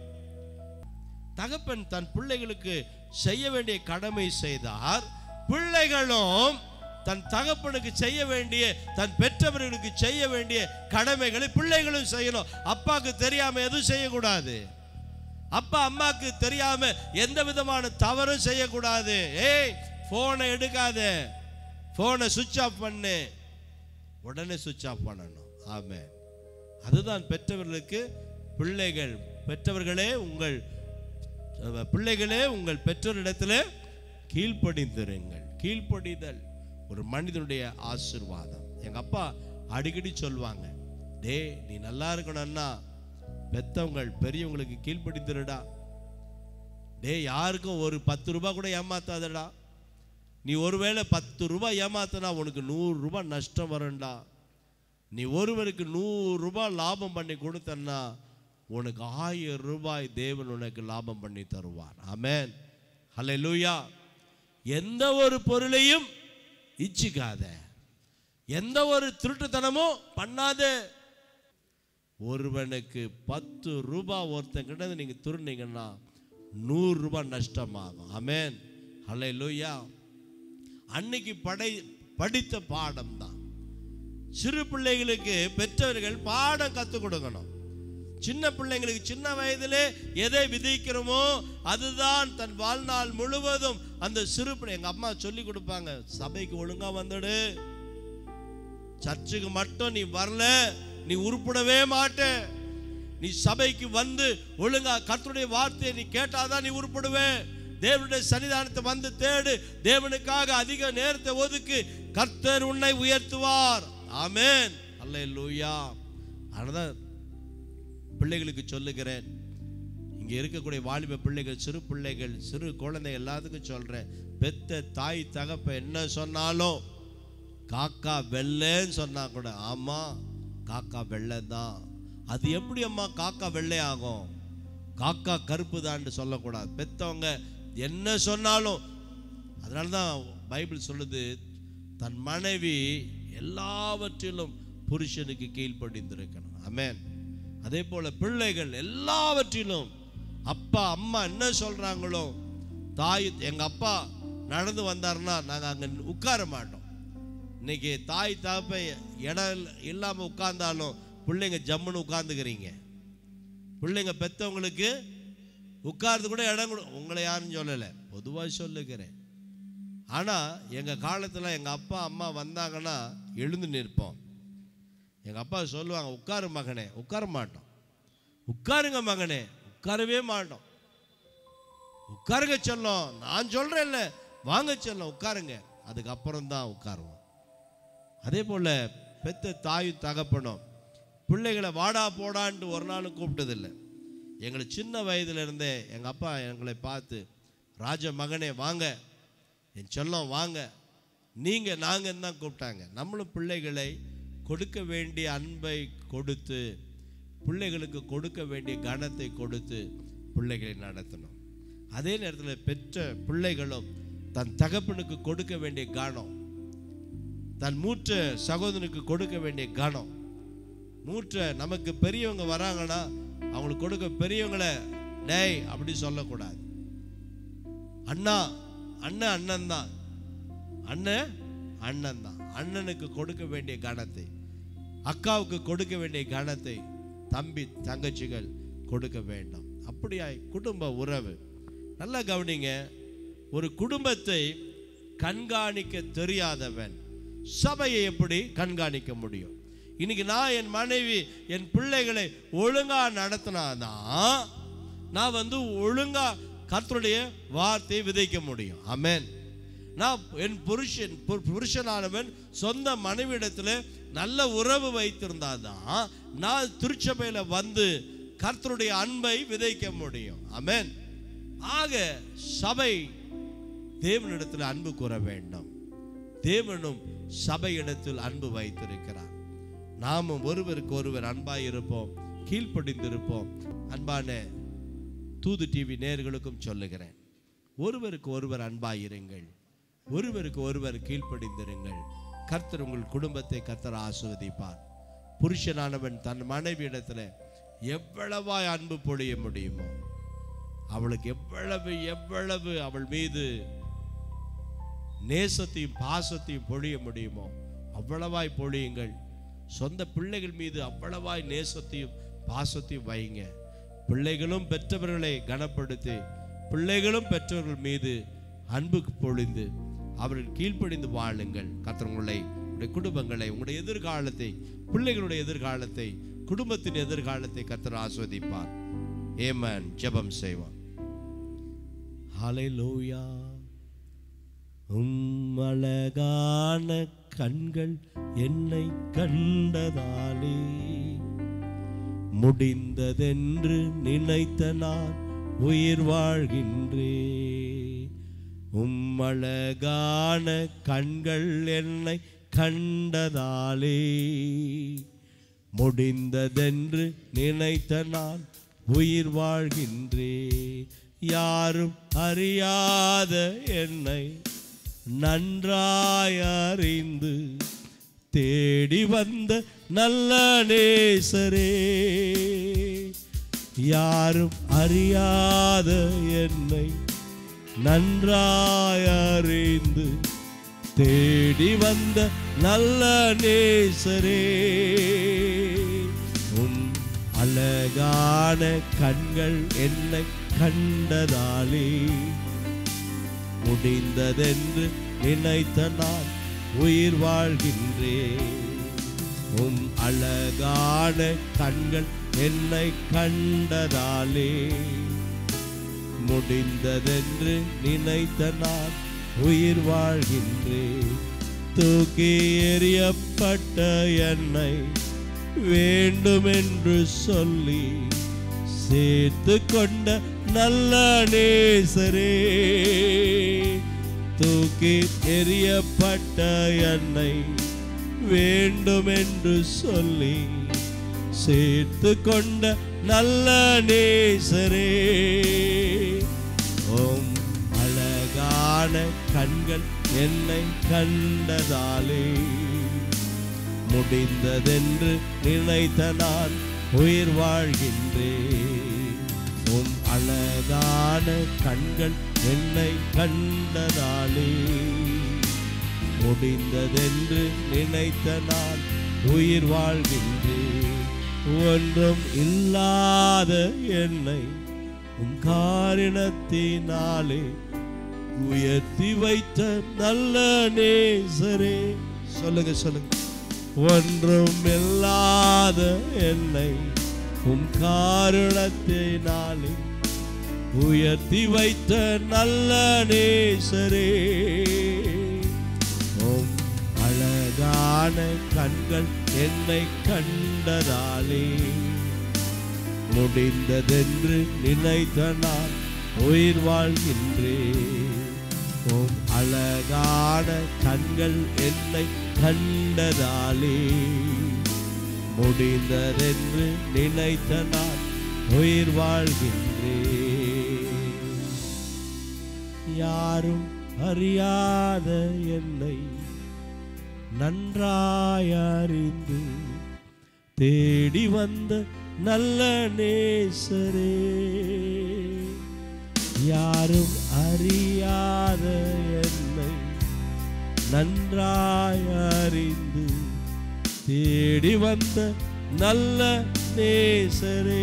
தகப்பன் தன் பிள்ளைகளுக்கு செய்ய வேண்டிய கடமை செய்தார் பிள்ளைகளும் தன் தகப்பனுக்கு செய்ய வேண்டிய தன் பெற்றவர்களுக்கு செய்ய வேண்டிய கடமைகளை பிள்ளைகளும் செய்யணும் அப்பாவுக்கு தெரியாம எதுவும் செய்யக்கூடாது அப்பா அம்மாக்கு தெரியாம எந்த விதமான தவறும் செய்யக்கூடாது ஏய் போனை எடுக்காத போனை சுவிட்ச் ஆஃப் பண்ணு உடனே சுவிட்ச் ஆஃப் பண்ணணும் ஆமே அதுதான் பெற்றவர்களுக்கு பிள்ளைகள் பெற்றவர்களே உங்கள் அஹ், பிள்ளைகளே உங்கள் பெற்றோரிடத்தில் கீழ்ப்படிந்திருங்கள் கீழ்ப்படிதல் ஒரு மனிதனுடைய ஆசீர்வாதம் எங்க அப்பா அடிக்கடி சொல்லுவாங்க டேய் நீ நல்லா இருக்கணும்னா பெத்தவங்கள் பெரியவங்களுக்கு கீழ்ப்படிந்திருடா டேய் யாருக்கும் ஒரு பத்து ரூபாய் கூட ஏமாத்தாதடா நீ ஒருவேளை பத்து ரூபாய் ஏமாத்தினா உனக்கு நூறு ரூபாய் நஷ்டம் வரும்டா நீ ஒருவருக்கு நூறு ரூபாய் லாபம் பண்ணி கொடுத்தன்னா உனக்கு ஆயிரம் ரூபாய் தேவன் உனக்கு லாபம் பண்ணி தருவார் ஆமென் ஹalleluya எந்த ஒரு பொருளையும் இச்சிக்காத எந்த ஒரு திருட்டுத்தனமும் பண்ணாத ஒருவனுக்கு பத்து ரூபாய் ஒருத்தன் கிட்ட நீங்க திருநீங்கன்னா நூறு ரூபாய் நஷ்டமாகும் ஆமென் ஹalleluya அன்னைக்கு படை படித்த பாடம் தான் சிறு பிள்ளைகளுக்கு பெற்றவர்கள் பாடம் கற்றுக் கொடுக்கணும் சின்ன பிள்ளைங்களுக்கு சின்ன வயதிலே எதை விதைக்கிறோமோ அதுதான் தன் வாழ்நாள் முழுவதும் அந்த சிறு பிள்ளை எங்க அம்மா சொல்லி கொடுப்பாங்க சபைக்கு ஒழுங்கா வந்துடு சர்ச்சுக்கு மட்டும் நீ வரல நீ உருப்படவே மாட்ட நீ சபைக்கு வந்து ஒழுங்கா கர்த்தருடைய வார்த்தையை நீ கேட்டாதான் நீ உருப்படுவே தேவனுடைய சன்னிதானத்தை வந்து தேடு தேவனுக்காக அதிக நேரத்தை ஒதுக்கு கர்த்தர் உன்னை உயர்த்துவார் ஆமென் அல்லேலூயா அதனால பிள்ளைகளுக்கு சொல்லுகிறேன் இங்க இருக்கக்கூடிய வாலிப பிள்ளைகள் சிறு பிள்ளைகள் சிறு குழந்தை எல்லாத்துக்கும் சொல்றேன் பெத்த தாய் தகப்ப என்ன சொன்னாலும் காக்கா வெள்ளைன்னு சொன்னா கூட ஆமா காக்கா வெள்ளை தான் அது எப்படி அம்மா காக்கா வெள்ளை ஆகும் காக்கா கருப்பு தான்னு சொல்லக்கூடாது பெத்தவங்க என்ன சொன்னாலும் அதனால தான் பைபிள் சொல்லுது தன் மனைவி எல்லாவற்றிலும் புருஷனுக்கு கீழ்ப்படிந்திருக்கணும் ஆமென் அதே போல பிள்ளைகள் எல்லாவற்றிலும் அப்பா அம்மா என்ன சொல்றாங்களோ தாய் எங்க அப்பா நடந்து வந்தாருன்னா நாங்க அங்க உட்கார மாட்டோம் இன்னைக்கு தாய் தகப்ப இடம் இல்ல- இல்லாம உட்கார்ந்தாலும் பிள்ளைங்க ஜம்முன்னு உட்கார்ந்துக்கிறீங்க பிள்ளைங்க பெத்தவங்களுக்கு உட்கார்ந்து கூட இடம் கொடு உங்களை யாரும் சொல்லலை பொதுவாக சொல்லுகிறேன் ஆனால் எங்கள் காலத்தில் எங்கள் அப்பா அம்மா வந்தாங்கன்னா எழுந்து நிற்போம் எங்கள் அப்பா சொல்லுவாங்க உட்காரு மகனே உட்கார மாட்டோம் உட்காருங்க மகனே உட்காரவே மாட்டோம் உட்காருங்க செல்லம் நான் சொல்கிறேன்ல வாங்க செல்லம் உட்காருங்க அதுக்கப்புறம் தான் உட்காருவோம் அதே போல் பெத்த தாயும் தகப்பனும் பிள்ளைகளை வாடா போடான்ட்டு ஒரு நாளும் கூப்பிட்டதில்லை எங்களை சின்ன வயதுல இருந்தே எங்கள் அப்பா எங்களை பார்த்து ராஜ மகனே வாங்க என் செல்லம் வாங்க நீங்கள் நாங்கள் தான் கூப்பிட்டாங்க நம்மளும் பிள்ளைகளை கொடுக்க வேண்டிய அன்பை கொடுத்து பிள்ளைகளுக்கு கொடுக்க வேண்டிய கனத்தை கொடுத்து பிள்ளைகளை நடத்தணும் அதே நேரத்தில் பெற்ற பிள்ளைகளும் தன் தகப்பனுக்கு கொடுக்க வேண்டிய கனம் தன் மூற்ற சகோதரனுக்கு கொடுக்க வேண்டிய கனம் மூற்ற நமக்கு பெரியவங்க வராங்கன்னா அவங்களுக்கு கொடுக்க பெரியவங்களை டேய் அப்படி சொல்லக்கூடாது அண்ணா அண்ணன் அண்ணன் தான் அண்ணன் அண்ணன் தான் அண்ணனுக்கு கொடுக்க வேண்டிய கணத்தை அக்காவுக்கு கொடுக்க வேண்டிய கணத்தை தம்பி தங்கச்சிகள் கொடுக்க வேண்டும் அப்படியாய் குடும்ப உறவு நல்லா கவனிங்க ஒரு குடும்பத்தை கண்காணிக்க தெரியாதவன் சபையை எப்படி கண்காணிக்க முடியும் இன்னைக்கு நான் என் மனைவி என் பிள்ளைகளை ஒழுங்கா நடத்தினாதான் நான் வந்து ஒழுங்கா கர்த்தருடைய வார்த்தையை விதைக்க முடியும் ஆமென் நான் என் புருஷன் பு- புருஷனானவன் சொந்த மனைவியிடத்தில் நல்ல உறவு வைத்திருந்தாதான் நான் திருச்சபையில வந்து கர்த்தருடைய அன்பை விதைக்க முடியும் ஆமென் ஆக சபை தேவனிடத்தில் அன்பு கூற வேண்டும் தேவனும் சபையிடத்தில் அன்பு வைத்திருக்கிறார் நாமும் ஒருவருக்கு ஒருவர் அன்பாய் இருப்போம் கீழ்ப்படிந்திருப்போம் அன்பான தூது டிவி நேயர்களுக்கும் சொல்லுகிறேன் ஒருவருக்கு ஒருவர் அன்பாய் இருங்கள் ஒருவருக்கு ஒருவர் கீழ்ப்படிந்திருங்கள் கர்த்தர் உங்கள் குடும்பத்தை கர்த்தர் ஆசிர்வதிப்பார் புருஷனானவன் தன் மனைவியிடத்துல எவ்வளவாய் அன்பு பொழிய முடியுமோ அவளுக்கு எவ்வளவு எவ்வளவு அவள் மீது நேசத்தையும் பாசத்தையும் பொழிய முடியுமோ அவ்வளவாய் பொழியுங்கள் சொந்த பிள்ளைகள் மீது அவ்வளவாய் நேசத்தையும் பாசத்தையும் வைங்க பிள்ளைகளும் பெற்றவர்களை கனப்படுத்தி பிள்ளைகளும் பெற்றவர்கள் மீது அன்பு பொழிந்து அவர்கள் கீழ்ப்படிந்து வாழுங்கள் கர்த்தர் உங்களை உங்களுடைய குடும்பங்களை உங்களுடைய எதிர்காலத்தை பிள்ளைகளுடைய எதிர்காலத்தை குடும்பத்தின் எதிர்காலத்தை கர்த்தர் ஆஸ்வதிப்பார் ஏமன் ஜெபம் செய்வான் ஹalleluya உம் அழகான கண்கள் என்னை கண்டதாலே முடிந்ததென்று நினைத்த நான் உயிர் வாழ்கின்றேன் உம் அழகான கண்கள் என்னை கண்டதாலே முடிந்ததென்று நினைத்த நான் உயிர் வாழ்கின்றேன் யாரும் அறியாத என்னை நன்றாய் அறிந்து தேடி வந்த நல்ல நேசரே யாரும் அறியாத என்னை நன்றாய் அறிந்து தேடி வந்த நல்ல நேசரே உன் அழகான கண்கள் என்னை கண்டதாலே முடிந்ததென்று நினைத்த நான் உயிர் வாழ்கின்றேன் உம் அழகான கண்கள் என்னை கண்டதாலே முடிந்ததென்று நினைத்த நான் உயிர் வாழ்கின்றேன் தூக்கி எறியப்பட்ட என்னை வேண்டுமென்று சொல்லி சேர்த்து கொண்ட நல்ல நேசரே தூக்கி எறியப்பட்ட என்னை வேண்டுமென்று சொல்லி சேர்த்து கொண்ட நல்ல நேசரே ஓம் அழகான கண்கள் என்னை கண்டதாலே முடிந்ததென்று நினைத்த நான் உயிர் வாழ்கின்றேன் உம் அழகான கண்கள் என்னை கண்டதாலே முடிந்ததென்று நினைத்த நான் உயிர் வாழ்கின்றேன் ஒன்றும் இல்லாத என்னை உன் காரணத்தினாலே உயர்த்தி வைத்த நல்ல நேசரே சொல்லுங்க சொல்லுங்க ஒன்றும் இல்லாத என்னை உன் காரணத்தினாலே உயர்த்தி வைத்த நல்ல நேசரே உம் அழகான கண்கள் என்னை கண்டதாலே முடிந்ததென்று நினைத்த நான் உயிர் வாழ்கின்றேன் உம் அழகான கண்கள் என்னை கண்டதாலே முடிந்ததென்று நினைத்த நான் உயிர் வாழ்கின்றேன் யாரும் அறியாத என்னை நன்றாய் அறிந்து தேடி வந்த நல்ல நேசரே யாரும் அறியாத என்னை நன்றாய் அறிந்து தேடி வந்த நல்ல நேசரே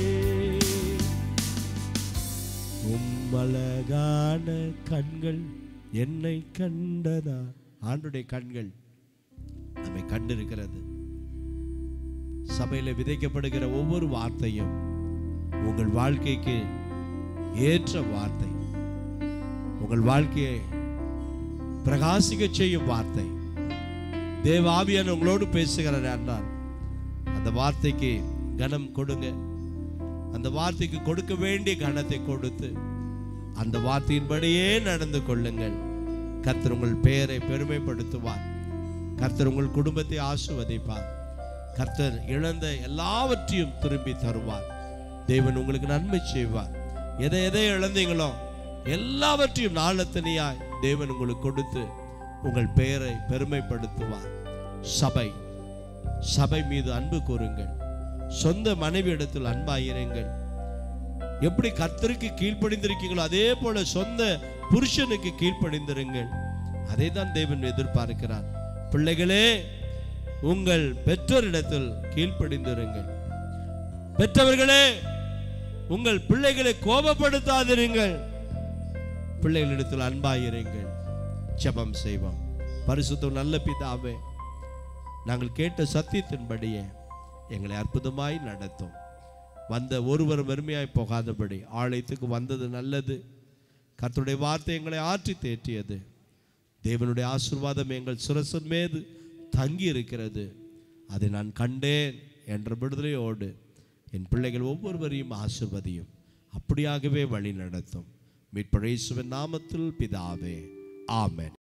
உம்மழகான கண்கள் என்னை கண்டதா ஆண்டுடைய கண்கள் நம்மை கண்டிருக்கிறது சபையில விதைக்கப்படுகிற ஒவ்வொரு வார்த்தையும் உங்கள் வாழ்க்கைக்கு ஏற்ற வார்த்தை உங்கள் வாழ்க்கையை பிரகாசிக்க செய்யும் வார்த்தை தேவ ஆவியான உங்களோடு பேசுகிறார் என்றால் அந்த வார்த்தைக்கு கனம் கொடுங்க அந்த வார்த்தைக்கு கொடுக்க வேண்டிய கனத்தை கொடுத்து அந்த வார்த்தையின்படியே நடந்து கொள்ளுங்கள் கர்த்தர் உங்கள் பெயரை பெருமைப்படுத்துவார் கர்த்தர் உங்கள் குடும்பத்தை ஆசிர்வதிப்பார் கர்த்தர் இழந்த எல்லாவற்றையும் திரும்பி தருவார் தேவன் உங்களுக்கு நன்மை செய்வார் எதை எதை இழந்தீங்களோ எல்லாவற்றையும் நாளத்தனியாய் தேவன் உங்களுக்கு கொடுத்து உங்கள் பெயரை பெருமைப்படுத்துவார் சபை சபை மீது அன்பு கூறுங்கள் சொந்த மனைவி இடத்தில் அன்பாயிருங்கள் எப்படி கர்த்தருக்கு கீழ்ப்படிந்திருக்கீங்களோ அதே போல சொந்த புருஷனுக்கு கீழ்ப்படிந்திருங்கள் அதை தான் தேவன் எதிர்பார்க்கிறார் பிள்ளைகளே உங்கள் பெற்றோரிடத்தில் கீழ்ப்படிந்திருங்கள் பெற்றவர்களே உங்கள் பிள்ளைகளை கோபப்படுத்தாதிருங்கள் பிள்ளைகளிடத்தில் அன்பாயிருங்கள் ஜெபம் செய்வோம் பரிசுத்தம் நல்ல பிதாவே நாங்கள் கேட்ட சத்தியத்தின்படியே எங்களை அற்புதமாய் நடத்தும் வந்த ஒருவர் வெறுமையாய் போகாதபடி ஆலயத்துக்கு வந்தது நல்லது கர்த்தருடைய வார்த்தை எங்களை ஆற்றி தேற்றியது தேவனுடைய ஆசீர்வாதம் எங்கள் சுரசன் மீது தங்கி இருக்கிறது அதை நான் கண்டேன் என்ற விடுதலையோடு என் பிள்ளைகள் ஒவ்வொருவரையும் ஆசிர்வதியும் அப்படியாகவே வழி நடத்தும் மீட்பழேசுவின் நாமத்தில் பிதாவே ஆமென்